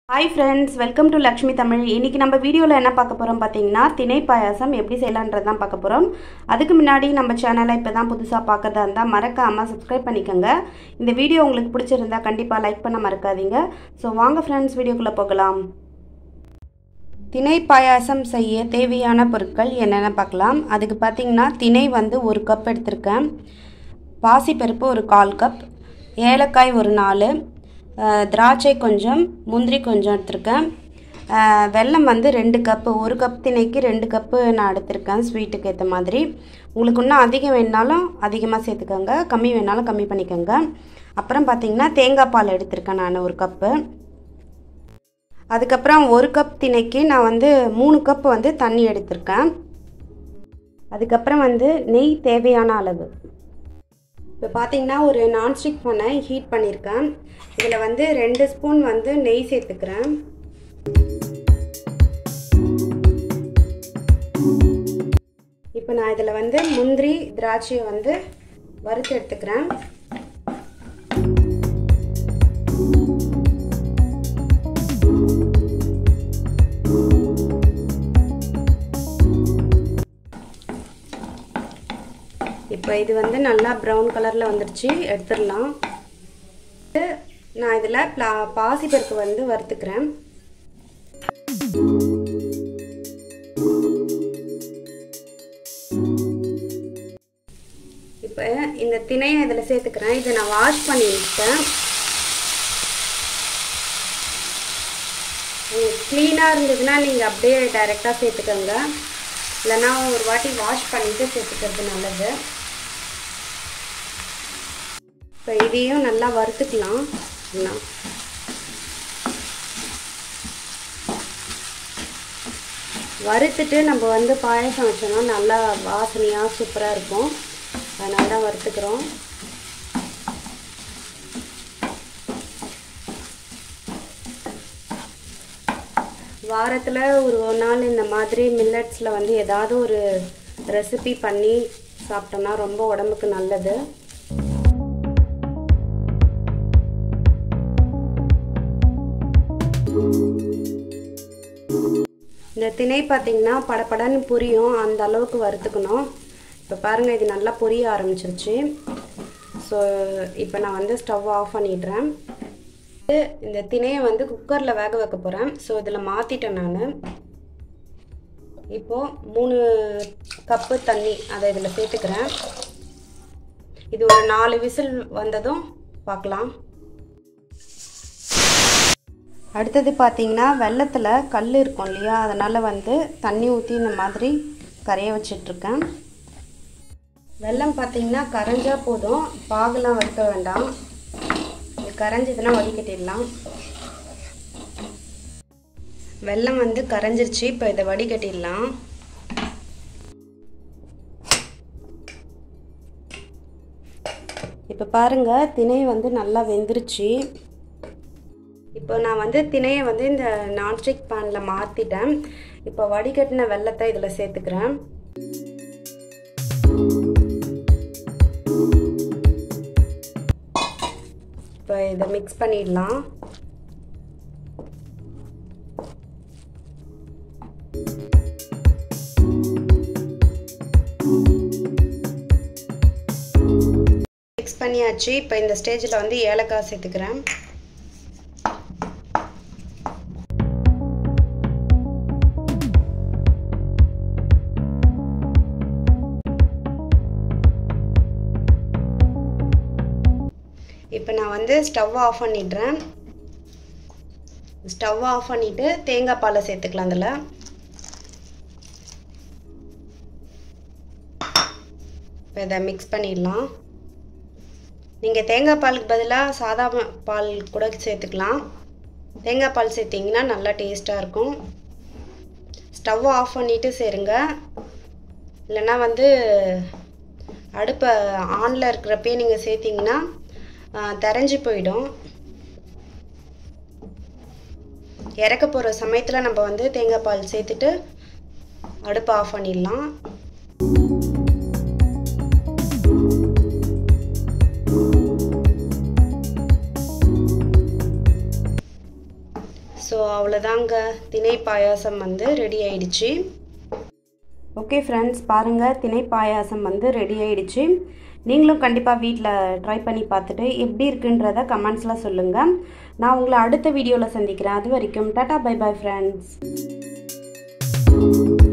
hi friends welcome to Lakshmi Tamil இன்றைக்கி நம்ம வீடியோவில் என்ன பார்க்க போகிறோம் பார்த்தீங்கன்னா திணை பாயாசம் எப்படி செய்யலான்றது தான் பார்க்க போகிறோம் அதுக்கு முன்னாடி நம்ம சேனலை இப்போ தான் புதுசாக பார்க்கறதா இருந்தால் மறக்காமல் சப்ஸ்கிரைப் பண்ணிக்கோங்க இந்த வீடியோ உங்களுக்கு பிடிச்சிருந்தா கண்டிப்பாக லைக் பண்ண மறக்காதீங்க ஸோ வாங்க ஃப்ரெண்ட்ஸ் வீடியோக்குள்ளே போகலாம் திணை பாயாசம் செய்ய தேவையான பொருட்கள் என்னென்ன பார்க்கலாம் அதுக்கு பார்த்தீங்கன்னா திணை வந்து ஒரு கப் எடுத்திருக்கேன் பாசிப்பருப்பு ஒரு கால் கப் ஏலக்காய் ஒரு நாலு அஹ், திராட்சை கொஞ்சம் முந்திரி கொஞ்சம் எடுத்திருக்கேன் அஹ், வெல்லம் வந்து ரெண்டு கப்பு ஒரு கப் திணைக்கு ரெண்டு கப்பு நான் எடுத்திருக்கேன் ஸ்வீட்டுக்கு ஏற்ற மாதிரி உங்களுக்கு இன்னும் அதிகம் வேணாலும் அதிகமாக சேர்த்துக்கோங்க கம்மி வேணாலும் கம்மி பண்ணிக்கோங்க அப்புறம் பார்த்தீங்கன்னா தேங்காய் பால் எடுத்திருக்கேன் நான் ஒரு கப்பு அதுக்கப்புறம் ஒரு கப் திணைக்கு நான் வந்து மூணு கப் வந்து தண்ணி எடுத்திருக்கேன் அதுக்கப்புறம் வந்து நெய் தேவையான அளவு இப்போ பார்த்தீங்கன்னா ஒரு நான்ஸ்டிக் பண்ணை ஹீட் பண்ணியிருக்கேன் இதில் வந்து ரெண்டு ஸ்பூன் வந்து நெய் சேர்த்துக்கிறேன் இப்போ நான் இதில் வந்து முந்திரி திராட்சையை வந்து வறுத்து எடுத்துக்கிறேன் இப்போ இது வந்து நல்லா ப்ரௌன் கலரில் வந்துடுச்சு எடுத்துடலாம் நான் இதில் பிளா பாசிப்பருப்பு வந்து வறுத்துக்கிறேன் இப்போ இந்த திணையை இதில் சேர்த்துக்கிறேன் இதை நான் வாஷ் பண்ணிவிட்டேன் க்ளீனாக இருந்ததுன்னா நீங்கள் அப்படியே டைரெக்டாக சேர்த்துக்கோங்க இல்லைன்னா ஒரு வாட்டி வாஷ் பண்ணிவிட்டு சேர்த்துக்கிறது நல்லது இப்போ இதையும் நல்லா வறுத்துக்கலாம் எல்லாம் வறுத்துட்டு நம்ம வந்து பாயசம் வச்சோம்னா நல்லா வாசனையாக சூப்பராக இருக்கும் அதனால தான் வறுத்துக்கிறோம் வாரத்தில் ஒரு ஒரு நாள் இந்த மாதிரி மில்லட்ஸில் வந்து ஏதாவது ஒரு ரெசிபி பண்ணி சாப்பிட்டோம்னா ரொம்ப உடம்புக்கு நல்லது இந்த திணை பார்த்திங்கன்னா படப்படன்னு புரியும் அந்த அளவுக்கு வறுத்துக்கணும் இப்போ பாருங்கள் இது நல்லா பொரிய ஆரம்பிச்சிருச்சு ஸோ இப்போ நான் வந்து ஸ்டவ் ஆஃப் பண்ணிடுறேன் இந்த திணையை வந்து குக்கரில் வேக வைக்க போகிறேன் ஸோ இதில் மாற்றிட்டேன் நான் இப்போது மூணு கப்பு தண்ணி அதை இதில் சேர்த்துக்கிறேன் இது ஒரு நாலு விசில் வந்ததும் பார்க்கலாம் அடுத்தது பார்த்தீங்கன்னா வெள்ளத்தில் கல் இருக்கும் இல்லையா அதனால் வந்து தண்ணி ஊற்றி இந்த மாதிரி கரைய வச்சிட்ருக்கேன் வெள்ளம் பார்த்தீங்கன்னா கரைஞ்சா போதும் பாகுலாம் வறுக்க வேண்டாம் இது கரைஞ்சதுன்னா வடிகட்டிடலாம் வெள்ளம் வந்து கரைஞ்சிருச்சு இப்போ இதை வடிகட்டிடலாம் இப்போ பாருங்கள் திணை வந்து நல்லா வெந்துருச்சு இப்போ நான் வந்து திணையை வந்து இந்த நான்ஸ்டிக் பேனில் மாற்றிட்டேன் இப்போ வடிகட்டின வெள்ளத்தை இதில் சேர்த்துக்கிறேன் இப்போ இதை மிக்ஸ் பண்ணிடலாம் மிக்ஸ் பண்ணியாச்சு இப்போ இந்த ஸ்டேஜில் வந்து ஏலக்காய் சேர்த்துக்கிறேன் இப்போ நான் வந்து ஸ்டவ் ஆஃப் பண்ணிடுறேன் ஸ்டவ் ஆஃப் பண்ணிவிட்டு தேங்காய் பாலை சேர்த்துக்கலாம் அதில் இப்போ இதை மிக்ஸ் பண்ணிடலாம் நீங்கள் தேங்காய் பாலுக்கு பதிலாக சாதா பால் கூட சேர்த்துக்கலாம் தேங்காய் பால் சேர்த்திங்கன்னா நல்லா டேஸ்ட்டாக இருக்கும் ஸ்டவ் ஆஃப் பண்ணிவிட்டு சேருங்க இல்லைன்னா வந்து அடுப்பை ஆனில் இருக்கிறப்பே நீங்கள் சேர்த்திங்கன்னா தெரிஞ்சு போயிடும் இறக்க போகிற சமயத்தில் நம்ம வந்து தேங்காய் பால் சேர்த்துட்டு அடுப்பை ஆஃப் பண்ணிடலாம் ஸோ அவ்வளோதாங்க திணை பாயாசம் வந்து ரெடி ஆயிடுச்சு ஓகே ஃப்ரெண்ட்ஸ் பாருங்கள் திணை பாயாசம் வந்து ரெடி ஆயிடுச்சு நீங்களும் கண்டிப்பாக வீட்டில் ட்ரை பண்ணி பார்த்துட்டு எப்படி இருக்குன்றத கமெண்ட்ஸில் சொல்லுங்கள் நான் உங்களை அடுத்த வீடியோவில் சந்திக்கிறேன் அது வரைக்கும் டாட்டா பை பை ஃப்ரெண்ட்ஸ்